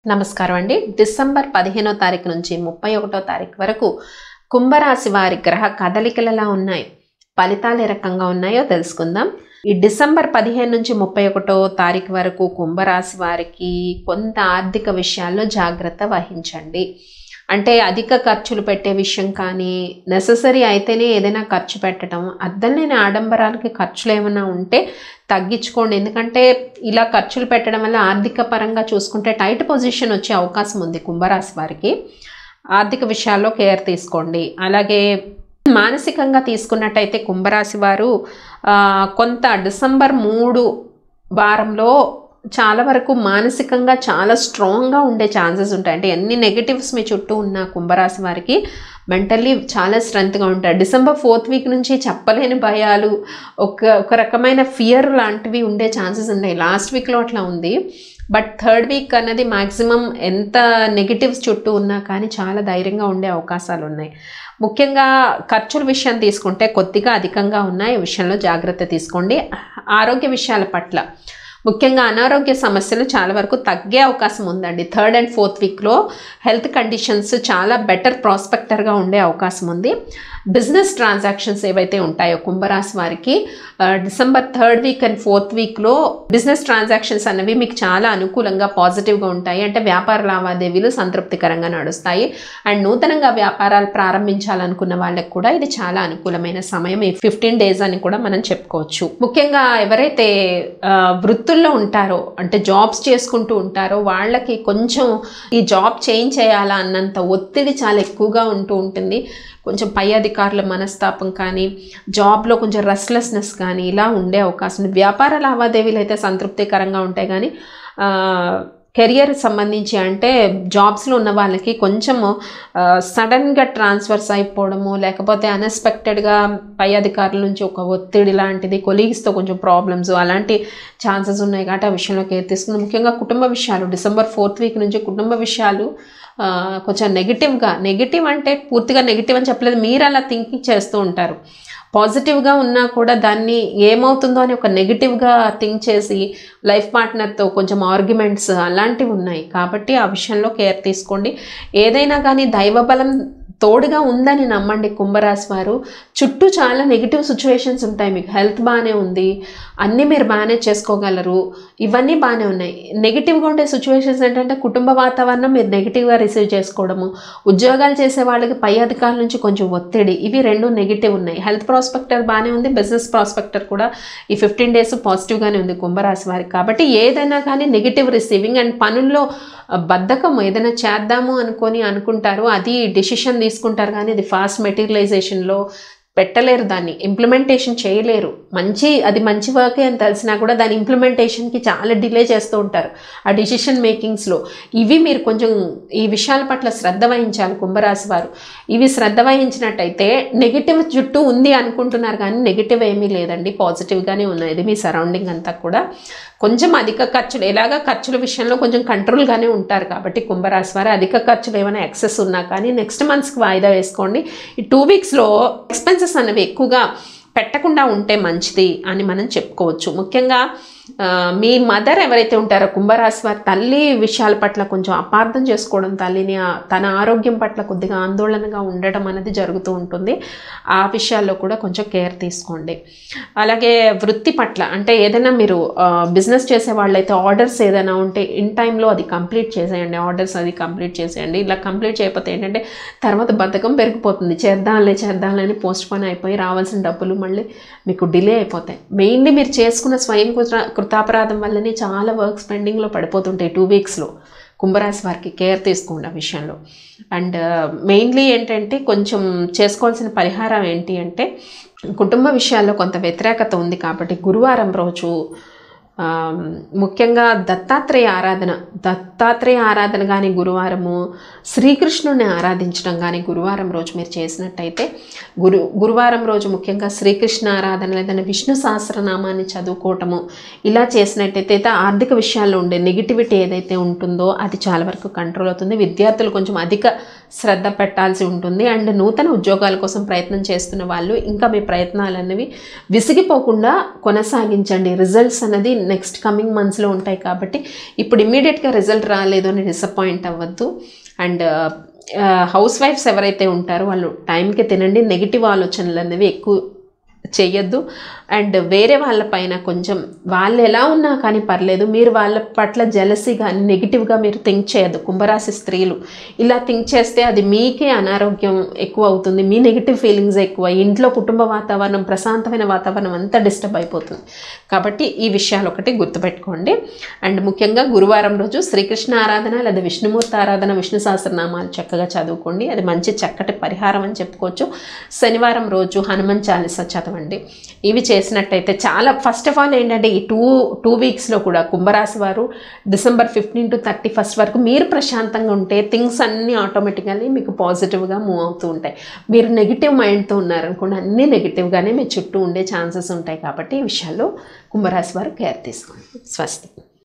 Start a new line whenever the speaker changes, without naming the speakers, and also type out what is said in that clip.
నమస్కారం అండి డిసెంబర్ పదిహేనో తారీఖు నుంచి ముప్పై ఒకటో తారీఖు వరకు కుంభరాశి వారి గ్రహ కదలికలు ఎలా ఉన్నాయి ఫలితాలు ఏ రకంగా ఉన్నాయో తెలుసుకుందాం ఈ డిసెంబర్ పదిహేను నుంచి ముప్పై ఒకటో తారీఖు వరకు కుంభరాశి వారికి కొంత ఆర్థిక విషయాల్లో జాగ్రత్త వహించండి అంటే అధిక ఖర్చులు పెట్టే విషయం కానీ నెససరీ అయితేనే ఏదైనా ఖర్చు పెట్టడం అద్దం లేని ఆడంబరాలకి ఖర్చులు ఏమైనా ఉంటే తగ్గించుకోండి ఎందుకంటే ఇలా ఖర్చులు పెట్టడం వల్ల ఆర్థిక పరంగా చూసుకుంటే టైట్ పొజిషన్ వచ్చే అవకాశం ఉంది కుంభరాశి వారికి ఆర్థిక విషయాల్లో కేర్ తీసుకోండి అలాగే మానసికంగా తీసుకున్నట్టయితే కుంభరాశి వారు ఆ, కొంత డిసెంబర్ మూడు వారంలో చాలా వరకు మానసికంగా చాలా స్ట్రాంగ్గా ఉండే ఛాన్సెస్ ఉంటాయి అంటే ఎన్ని నెగిటివ్స్ మీ చుట్టూ ఉన్న కుంభరాశి వారికి మెంటల్లీ చాలా స్ట్రెంగ్త్గా ఉంటారు డిసెంబర్ ఫోర్త్ వీక్ నుంచి చెప్పలేని భయాలు ఒక ఒక రకమైన ఫియర్ లాంటివి ఉండే ఛాన్సెస్ ఉన్నాయి లాస్ట్ వీక్లో అట్లా ఉంది బట్ థర్డ్ వీక్ అన్నది మ్యాక్సిమం ఎంత నెగిటివ్స్ చుట్టూ ఉన్నా కానీ చాలా ధైర్యంగా ఉండే అవకాశాలు ఉన్నాయి ముఖ్యంగా ఖర్చుల విషయం తీసుకుంటే కొద్దిగా అధికంగా ఉన్నాయి ఈ విషయంలో జాగ్రత్త తీసుకోండి ఆరోగ్య విషయాల పట్ల ముఖ్యంగా అనారోగ్య సమస్యలు చాలా వరకు తగ్గే అవకాశం ఉందండి థర్డ్ అండ్ ఫోర్త్ వీక్లో హెల్త్ కండిషన్స్ చాలా బెటర్ ప్రాస్పెక్టర్గా ఉండే అవకాశం ఉంది బిజినెస్ ట్రాన్సాక్షన్స్ ఏవైతే ఉంటాయో కుంభరాశి వారికి ఆ, December third week and fourth వీక్లో బిజినెస్ ట్రాన్సాక్షన్స్ అనేవి మీకు చాలా అనుకూలంగా పాజిటివ్గా ఉంటాయి అంటే వ్యాపార లావాదేవీలు సంతృప్తికరంగా నడుస్తాయి అండ్ నూతనంగా వ్యాపారాలు ప్రారంభించాలనుకున్న వాళ్ళకి కూడా ఇది చాలా అనుకూలమైన సమయం ఈ ఫిఫ్టీన్ డేస్ అని కూడా మనం చెప్పుకోవచ్చు ముఖ్యంగా ఎవరైతే ఆ, వృత్తుల్లో ఉంటారో అంటే జాబ్స్ చేసుకుంటూ ఉంటారో వాళ్ళకి కొంచెం ఈ జాబ్ చేంజ్ చేయాలా అన్నంత ఒత్తిడి చాలా ఎక్కువగా ఉంటూ ఉంటుంది కొంచెం పై అధికారుల మనస్తాపం కానీ జాబ్లో కొంచెం రెస్ట్లెస్నెస్ కానీ ఇలా ఉండే అవకాశం ఉంది వ్యాపార లావాదేవీలు అయితే సంతృప్తికరంగా ఉంటాయి కానీ కెరియర్ సంబంధించి అంటే జాబ్స్లో ఉన్న వాళ్ళకి కొంచెము సడన్గా ట్రాన్స్ఫర్స్ అయిపోవడము లేకపోతే అన్ఎక్స్పెక్టెడ్గా పై అధికారుల నుంచి ఒక ఒత్తిడి లాంటిది కొలీగ్స్తో కొంచెం ప్రాబ్లమ్స్ అలాంటి ఛాన్సెస్ ఉన్నాయి కాబట్టి ఆ విషయంలో కేర్ తీసుకుంది ముఖ్యంగా కుటుంబ విషయాలు డిసెంబర్ ఫోర్త్ వీక్ నుంచి కుటుంబ విషయాలు ఆ, కొంచెం నెగిటివ్గా నెగిటివ్ అంటే పూర్తిగా నెగిటివ్ అని చెప్పలేదు మీరు అలా థింకింగ్ చేస్తూ ఉంటారు పాజిటివ్గా ఉన్నా కూడా దాన్ని ఏమవుతుందో అని ఒక నెగిటివ్గా థింక్ చేసి లైఫ్ పార్ట్నర్తో కొంచెం ఆర్గ్యుమెంట్స్ అలాంటివి ఉన్నాయి కాబట్టి ఆ విషయంలో కేర్ తీసుకోండి ఏదైనా కానీ దైవబలం తోడుగా ఉందని నమ్మండి కుంభరాశి వారు చుట్టూ చాలా నెగిటివ్ సిచ్యువేషన్స్ ఉంటాయి మీకు హెల్త్ బాగానే ఉంది అన్నీ మీరు మేనేజ్ చేసుకోగలరు ఇవన్నీ బాగానే ఉన్నాయి నెగిటివ్గా ఉండే సిచ్యువేషన్స్ ఏంటంటే కుటుంబ వాతావరణం మీరు నెగిటివ్గా రిసీవ్ చేసుకోవడము ఉద్యోగాలు చేసే వాళ్ళకి పై అధికారుల నుంచి కొంచెం ఒత్తిడి ఇవి రెండు నెగిటివ్ ఉన్నాయి హెల్త్ ప్రాస్పెక్టర్ బాగానే ఉంది బిజినెస్ ప్రాస్పెక్టర్ కూడా ఈ ఫిఫ్టీన్ డేస్ పాజిటివ్గానే ఉంది కుంభరాశి వారికి కాబట్టి ఏదైనా కానీ నెగిటివ్ రిసీవింగ్ అండ్ పనుల్లో ఆ, బద్ధకం ఏదైనా చేద్దాము అనుకొని అనుకుంటారు అది డిసిషన్ తీసుకుంటారు కానీ అది ఫాస్ట్ మెటీరియలైజేషన్లో పెట్టలేరు దాన్ని ఇంప్లిమెంటేషన్ చేయలేరు మంచి అది మంచి వర్కే అని తెలిసినా కూడా దాని ఇంప్లిమెంటేషన్కి చాలా డిలే చేస్తూ ఉంటారు ఆ డిసిషన్ మేకింగ్స్లో ఇవి మీరు కొంచెం ఈ విషయాల పట్ల శ్రద్ధ వహించాలి కుంభరాశి వారు ఇవి శ్రద్ధ వహించినట్టయితే నెగిటివ్ చుట్టూ ఉంది అనుకుంటున్నారు కానీ నెగిటివ్ ఏమీ లేదండి పాజిటివ్గానే ఉన్నది ఇది మీ సరౌండింగ్ అంతా కూడా కొంచెం అధిక ఖర్చులు ఎలాగా ఖర్చుల విషయంలో కొంచెం కంట్రోల్గానే ఉంటారు కాబట్టి కుంభరాశి వారు అధిక ఖర్చులు ఏమైనా ఎక్సెస్ ఉన్నా కానీ నెక్స్ట్ మంత్స్కి వాయిదా వేసుకోండి ఈ టూ వీక్స్లో ఎక్స్పెన్సెస్ అనేవి ఎక్కువగా పెట్టకుండా ఉంటే మంచిది అని మనం చెప్పుకోవచ్చు ముఖ్యంగా ఆ, మీ మదర్ ఎవరైతే ఉంటారో కుంభరాశి వారి తల్లి విషయాల పట్ల కొంచెం అపార్థం చేసుకోవడం తల్లిని ఆ- తన ఆరోగ్యం పట్ల కొద్దిగా ఆందోళనగా ఉండడం అనేది జరుగుతూ ఉంటుంది ఆ విషయాల్లో కూడా కొంచెం కేర్ తీసుకోండి అలాగే వృత్తి పట్ల అంటే ఏదైనా మీరు బిజినెస్ చేసే వాళ్ళైతే ఆర్డర్స్ ఏదైనా ఉంటే ఇన్ టైంలో అది కంప్లీట్ చేసేయండి ఆర్డర్స్ అది కంప్లీట్ చేసేయండి ఇలా కంప్లీట్ చేయకపోతే ఏంటంటే తర్వాత బద్ధకం పెరిగిపోతుంది చేద్దాంలే చేద్దాంలే అని పోస్ట్ పోన్ అయిపోయి రావాల్సిన డబ్బులు మళ్ళీ మీకు డిలే అయిపోతాయి మెయిన్లీ మీరు చేసుకున్న స్వయం కృత కృతాపరాధం వల్లనే చాలా వర్క్స్ పెండింగ్లో పడిపోతుంటాయి టూ వీక్స్లో కుంభరాశి వారికి కేర్ తీసుకోండి ఆ విషయంలో అండ్ మెయిన్లీ ఏంటంటే కొంచెం చేసుకోవాల్సిన పరిహారం ఏంటి అంటే కుటుంబ విషయాల్లో కొంత వ్యతిరేకత ఉంది కాబట్టి గురువారం రోజు ఆ, ముఖ్యంగా దత్తాత్రేయ ఆరాధన దత్తాత్రేయ ఆరాధన కానీ గురువారము శ్రీకృష్ణుని ఆరాధించడం కానీ గురువారం రోజు మీరు చేసినట్టయితే గురు గురువారం రోజు ముఖ్యంగా శ్రీకృష్ణ ఆరాధన లేదంటే విష్ణు సహస్రనామాన్ని చదువుకోవటము ఇలా చేసినట్టయితే ఆర్థిక విషయాల్లో ఉండే నెగిటివిటీ ఏదైతే ఉంటుందో అది చాలా వరకు కంట్రోల్ అవుతుంది విద్యార్థులు కొంచెం అధిక శ్రద్ధ పెట్టాల్సి ఉంటుంది అండ్ నూతన ఉద్యోగాల కోసం ప్రయత్నం చేస్తున్న వాళ్ళు ఇంకా మీ ప్రయత్నాలు అనేవి విసిగిపోకుండా కొనసాగించండి రిజల్ట్స్ అనేది నెక్స్ట్ కమింగ్ మంత్స్లో ఉంటాయి కాబట్టి ఇప్పుడు ఇమ్మీడియట్గా రిజల్ట్ రాలేదు అని డిసప్పాయింట్ అవ్వద్దు అండ్ హౌస్ వైఫ్స్ ఎవరైతే ఉంటారో వాళ్ళు టైంకి తినండి నెగిటివ్ ఆలోచనలు అనేవి ఎక్కువ చేయొద్దు అండ్ వేరే వాళ్ళపైన కొంచెం వాళ్ళు ఎలా ఉన్నా కానీ పర్లేదు మీరు వాళ్ళ పట్ల జలసి కానీ నెగిటివ్గా మీరు థింక్ చేయొద్దు కుంభరాశి స్త్రీలు ఇలా థింక్ చేస్తే అది మీకే అనారోగ్యం ఎక్కువ అవుతుంది మీ నెగిటివ్ ఫీలింగ్స్ ఎక్కువ ఇంట్లో కుటుంబ వాతావరణం ప్రశాంతమైన వాతావరణం అంతా డిస్టర్బ్ అయిపోతుంది కాబట్టి ఈ విషయాలు ఒకటి గుర్తుపెట్టుకోండి అండ్ ముఖ్యంగా గురువారం రోజు శ్రీకృష్ణ ఆరాధన లేదా విష్ణుమూర్తి ఆరాధన విష్ణు సహస్రనామాలు చక్కగా చదువుకోండి అది మంచి చక్కటి పరిహారం అని చెప్పుకోవచ్చు శనివారం రోజు హనుమాన్ చాలీసా చదవండి ఇవి చేసినట్టయితే చాలా ఫస్ట్ ఆఫ్ ఆల్ ఏంటంటే ఈ టూ టూ వీక్స్లో కూడా కుంభరాశి వారు December fifteen to thirty first వరకు మీరు ప్రశాంతంగా ఉంటే థింగ్స్ అన్నీ ఆటోమేటిక్గానే మీకు పాజిటివ్గా మూవ్ అవుతూ ఉంటాయి మీరు నెగిటివ్ మైండ్తో ఉన్నారనుకోండి అన్నీ నెగిటివ్గానే మీ చుట్టూ ఉండే ఛాన్సెస్ ఉంటాయి కాబట్టి ఈ విషయాల్లో కుంభరాశి వారు కేర్ తీసుకోండి స్వస్తి